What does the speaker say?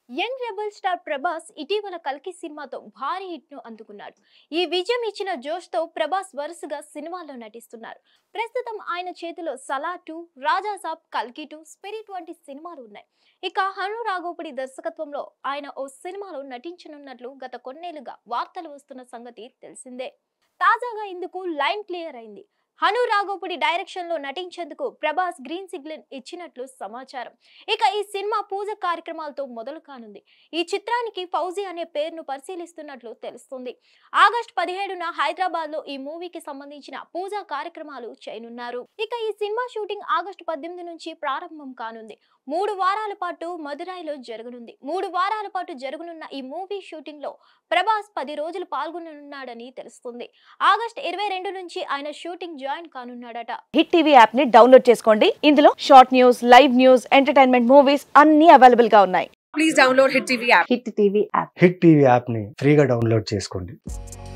Young rebel star Prabhas ఇటీవల కల్కి సినిమాతో భారీ హిట్ ను అందుకున్నాడు ఈ విజయం ఇచ్చిన జోష్ తో ప్రభాస్ వరుసగా సినిమాల్లో నటిస్తున్నారు ప్రస్తుతం ఆయన చేతిలో సలా టూ రాజా సాబ్ కల్కి టూ స్పిరిట్ వంటి సినిమాలు ఉన్నాయి ఇక హను రాఘోపుడి దర్శకత్వంలో ఆయన ఓ సినిమాలో నటించనున్నట్లు గత కొన్నేళ్లుగా వార్తలు వస్తున్న సంగతి తెలిసిందే తాజాగా ఇందుకు లైన్ క్లియర్ అయింది హను రాఘోపుడి డైరెక్షన్ లో నటించేందుకు ప్రభాస్ గ్రీన్ సిగ్నల్ ఇచ్చినట్లు సమాచారం ఇక ఈ సినిమా పూజ కార్యక్రమాలతో మొదలు కానుంది ఈ చిత్రానికి ఫౌజీ అనే పేరును పరిశీలిస్తున్నట్లు తెలుస్తుంది ఆగస్ట్ పదిహేడున హైదరాబాద్ లో ఈ మూవీకి సంబంధించిన పూజా కార్యక్రమాలు చేయనున్నారు ఇక ఈ సినిమా షూటింగ్ ఆగస్టు పద్దెనిమిది నుంచి ప్రారంభం కానుంది మూడు వారాల పాటు మదురాయిలో జరగనుంది మూడు వారాల పాటు జరగనున్న ఈ మూవీ షూటింగ్ లో ప్రభాస్ పది రోజులు పాల్గొననున్నాడని తెలుస్తుంది ఆగస్ట్ ఇరవై రెండు నుంచి ఆయన షూటింగ్ జాయిన్ కానున్నాడట హిట్ టీవీ యాప్ ని డౌన్లోడ్ చేసుకోండి ఇందులో short news live news entertainment movies అన్ని అవైలబుల్ గా ఉన్నాయి please download Hit TV app. Hit TV app Hit TV యాప్ని ఫ్రీగా డౌన్లోడ్ చేసుకోండి